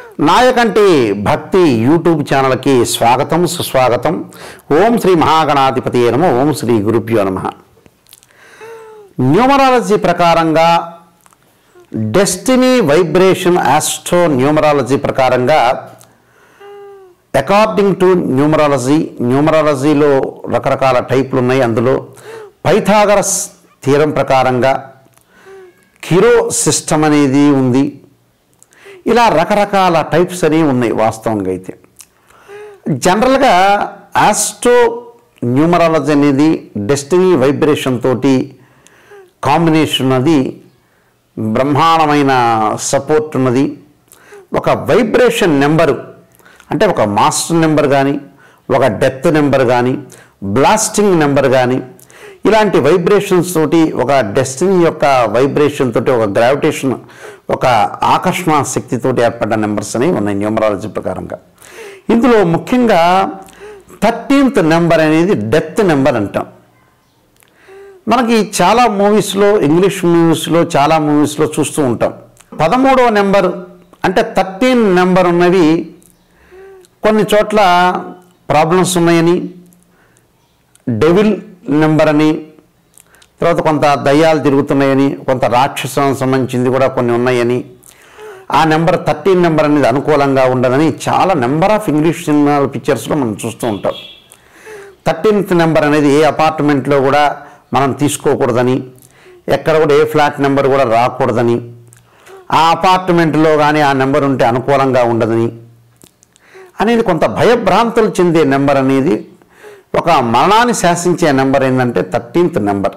Nayakanti Bhakti YouTube ఛానల్కి స్వాగతం సుస్వాగతం ఓం శ్రీ మహాగణాధిపతి నమ ఓం శ్రీ గురుభ్యో నమ న్యూమరాలజీ ప్రకారంగా డెస్టినీ వైబ్రేషన్ ఆస్ట్రో న్యూమరాలజీ ప్రకారంగా అకార్డింగ్ టు న్యూమరాలజీ న్యూమరాలజీలో రకరకాల టైపులు ఉన్నాయి అందులో పైథాగరస్ తీరం ప్రకారంగా కిరో సిస్టమ్ అనేది ఉంది ఇలా రకరకాల టైప్స్ అనేవి ఉన్నాయి వాస్తవంగా అయితే జనరల్గా ఆస్ట్రో న్యూమరాలజీ అనేది డెస్టినీ వైబ్రేషన్ తోటి కాంబినేషన్ ఉన్నది బ్రహ్మాండమైన సపోర్ట్ ఉన్నది ఒక వైబ్రేషన్ నెంబరు అంటే ఒక మాస్టర్ నెంబర్ కానీ ఒక డెత్ నెంబర్ కానీ బ్లాస్టింగ్ నెంబర్ కానీ ఇలాంటి వైబ్రేషన్స్ తోటి ఒక డెస్టినీ యొక్క వైబ్రేషన్ తోటి ఒక గ్రావిటేషన్ ఒక ఆకర్షణ శక్తితోటి ఏర్పడ్డ నెంబర్స్ అనేవి ఉన్నాయి న్యూమరాలజీ ప్రకారంగా ఇందులో ముఖ్యంగా థర్టీన్త్ నెంబర్ అనేది డెత్ నెంబర్ అంటాం మనకి చాలా మూవీస్లో ఇంగ్లీష్ మూవీస్లో చాలా మూవీస్లో చూస్తూ ఉంటాం పదమూడవ నెంబర్ అంటే థర్టీన్ నెంబర్ ఉన్నవి కొన్ని చోట్ల ప్రాబ్లమ్స్ ఉన్నాయని డెవిల్ నెంబర్ అని తర్వాత కొంత దయ్యాలు తిరుగుతున్నాయని కొంత రాక్షసం సంబంధించింది కూడా కొన్ని ఉన్నాయని ఆ నెంబర్ థర్టీన్ నెంబర్ అనేది అనుకూలంగా ఉండదని చాలా నెంబర్ ఆఫ్ ఇంగ్లీష్ సినిమా పిక్చర్స్లో మనం చూస్తూ ఉంటాం థర్టీన్త్ నెంబర్ అనేది ఏ అపార్ట్మెంట్లో కూడా మనం తీసుకోకూడదని ఎక్కడ కూడా ఏ ఫ్లాట్ నెంబర్ కూడా రాకూడదని ఆ అపార్ట్మెంట్లో కానీ ఆ నెంబర్ ఉంటే అనుకూలంగా ఉండదని అనేది కొంత భయభ్రాంతులు చెందే నెంబర్ అనేది ఒక మరణాన్ని శాసించే నెంబర్ ఏంటంటే థర్టీన్త్ నెంబర్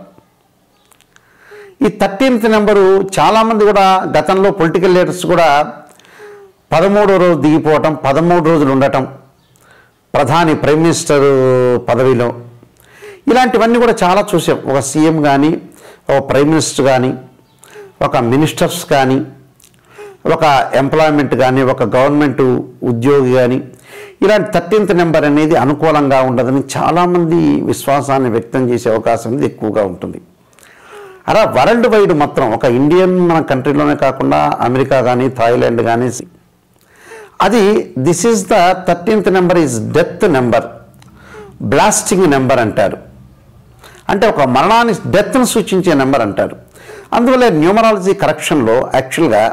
ఈ థర్టీన్త్ నెంబరు చాలామంది కూడా గతంలో పొలిటికల్ లీడర్స్ కూడా పదమూడో రోజు దిగిపోవటం పదమూడు రోజులు ఉండటం ప్రధాని ప్రైమ్ మినిస్టర్ పదవిలో ఇలాంటివన్నీ కూడా చాలా చూసాం ఒక సీఎం కానీ ఒక ప్రైమ్ మినిస్టర్ కానీ ఒక మినిస్టర్స్ కానీ ఒక ఎంప్లాయ్మెంట్ కానీ ఒక గవర్నమెంట్ ఉద్యోగి కానీ ఇలాంటి థర్టీన్త్ నెంబర్ అనేది అనుకూలంగా ఉండదని చాలామంది విశ్వాసాన్ని వ్యక్తం చేసే అవకాశం అనేది ఎక్కువగా ఉంటుంది అలా వరల్డ్ వైడ్ మొత్తం ఒక ఇండియన్ మన కంట్రీలోనే కాకుండా అమెరికా కానీ థాయిలాండ్ కానీ అది this is the thirteenth number is death number blasting number అంటారు అంటే ఒక మరణాన్ని డెత్ను సూచించే నెంబర్ అంటారు అందువల్ల న్యూమరాలజీ కరెక్షన్లో యాక్చువల్గా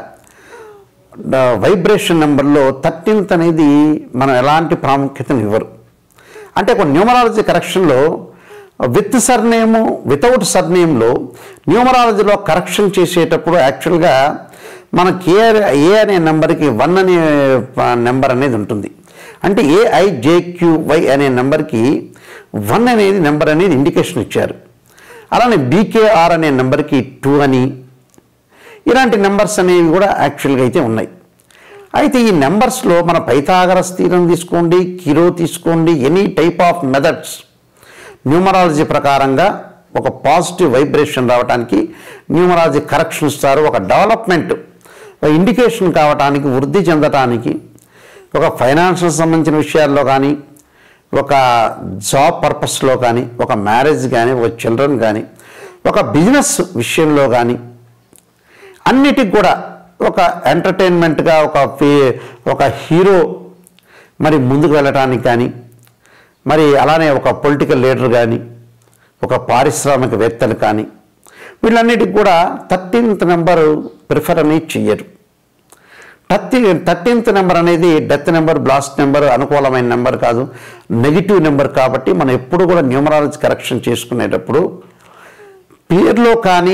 వైబ్రేషన్ నెంబర్లో థర్టీన్త్ అనేది మనం ఎలాంటి ప్రాముఖ్యతను ఇవ్వరు అంటే ఒక న్యూమరాలజీ కరెక్షన్లో విత్ సర్నేము వితౌట్ సర్నేమ్లో న్యూమరాలజీలో కరెక్షన్ చేసేటప్పుడు యాక్చువల్గా మనకి ఏ ఏ అనే నెంబర్కి వన్ అనే నెంబర్ అనేది ఉంటుంది అంటే ఏఐజేక్యూవై అనే నెంబర్కి వన్ అనేది నెంబర్ అనేది ఇండికేషన్ ఇచ్చారు అలానే బీకేఆర్ అనే నెంబర్కి టూ అని ఇలాంటి నెంబర్స్ అనేవి కూడా యాక్చువల్గా అయితే ఉన్నాయి అయితే ఈ నెంబర్స్లో మన పైథాగరస్ తీరం తీసుకోండి కిరో తీసుకోండి any type of methods numerology ప్రకారంగా ఒక పాజిటివ్ వైబ్రేషన్ రావడానికి న్యూమరాలజీ కరెక్షన్ ఇస్తారు ఒక డెవలప్మెంట్ ఒక ఇండికేషన్ కావటానికి వృద్ధి చెందటానికి ఒక ఫైనాన్షియల్ సంబంధించిన విషయాల్లో కానీ ఒక జాబ్ పర్పస్లో కానీ ఒక మ్యారేజ్ కానీ ఒక చిల్డ్రన్ కానీ ఒక బిజినెస్ విషయంలో కానీ అన్నిటికి కూడా ఒక ఎంటర్టైన్మెంట్గా ఒక ఫీ- ఒక హీరో మరి ముందుకు వెళ్ళటానికి కానీ మరి అలానే ఒక పొలిటికల్ లీడర్ కానీ ఒక పారిశ్రామికవేత్తలు కానీ వీళ్ళన్నిటికి కూడా థర్టీన్త్ నెంబర్ ప్రిఫర్ అనేది చెయ్యరు థర్టీ థర్టీన్త్ నెంబర్ అనేది డెత్ నెంబర్ బ్లాస్ట్ నెంబర్ అనుకూలమైన నెంబర్ కాదు నెగిటివ్ నెంబర్ కాబట్టి మనం ఎప్పుడు కూడా న్యూమరాలజీ కరెక్షన్ చేసుకునేటప్పుడు పేర్లో కానీ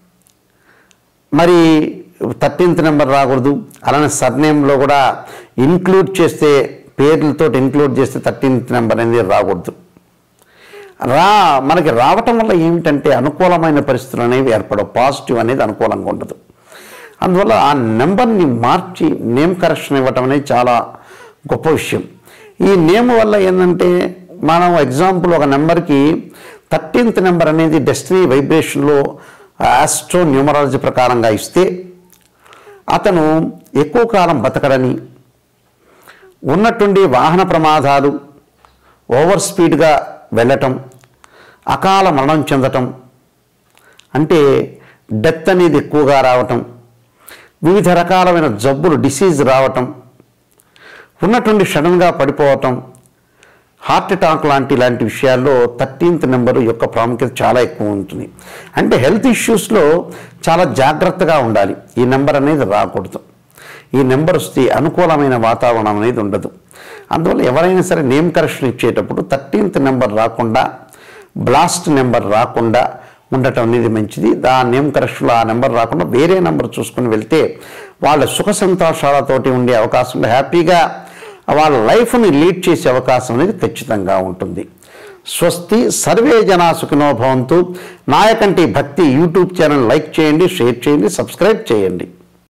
మరి థర్టీన్త్ నెంబర్ రాకూడదు అలానే సర్నేమ్లో కూడా ఇన్క్లూడ్ చేస్తే పేర్లతో ఇన్క్లూడ్ చేస్తే థర్టీన్త్ నెంబర్ అనేది రాకూడదు రా మనకి రావటం వల్ల ఏమిటంటే అనుకూలమైన పరిస్థితులు అనేవి ఏర్పడవు పాజిటివ్ అనేది అనుకూలంగా ఉండదు అందువల్ల ఆ నెంబర్ని మార్చి నేమ్ కరెక్షన్ ఇవ్వటం అనేది చాలా గొప్ప విషయం ఈ నేమ్ వల్ల ఏంటంటే మనం ఎగ్జాంపుల్ ఒక నెంబర్కి థర్టీన్త్ నెంబర్ అనేది డెస్టినీ వైబ్రేషన్లో ఆస్ట్రో న్యూమరాలజీ ప్రకారంగా ఇస్తే అతను ఎక్కువ కాలం బతకడని ఉన్నట్టుండి వాహన ప్రమాదాలు ఓవర్ స్పీడ్గా వెళ్ళటం అకాల మరణం చెందటం అంటే డెత్ అనేది ఎక్కువగా రావటం వివిధ రకాలమైన జబ్బులు డిసీజ్ రావటం ఉన్నటువంటి సడన్గా పడిపోవటం హార్ట్ అటాక్ లాంటి ఇలాంటి విషయాల్లో థర్టీన్త్ నెంబర్ యొక్క ప్రాముఖ్యత చాలా ఎక్కువ ఉంటుంది అంటే హెల్త్ ఇష్యూస్లో చాలా జాగ్రత్తగా ఉండాలి ఈ నెంబర్ అనేది రాకూడదు ఈ నెంబర్ వస్తే అనుకూలమైన వాతావరణం అనేది ఉండదు అందువల్ల ఎవరైనా సరే నేమ్ కరెక్షన్ ఇచ్చేటప్పుడు థర్టీన్త్ నెంబర్ రాకుండా బ్లాస్ట్ నెంబర్ రాకుండా ఉండటం అనేది మంచిది ఆ నేమ్ కరెక్షన్లో ఆ నెంబర్ రాకుండా వేరే నెంబర్ చూసుకుని వెళ్తే వాళ్ళ సుఖ సంతోషాలతోటి ఉండే అవకాశం హ్యాపీగా వాళ్ళ లైఫ్ని లీడ్ చేసే అవకాశం అనేది ఖచ్చితంగా ఉంటుంది స్వస్తి సర్వే జనా సుఖినో భవంతు Nayakanti Bhakti YouTube channel like చేయండి షేర్ చేయండి సబ్స్క్రైబ్ చేయండి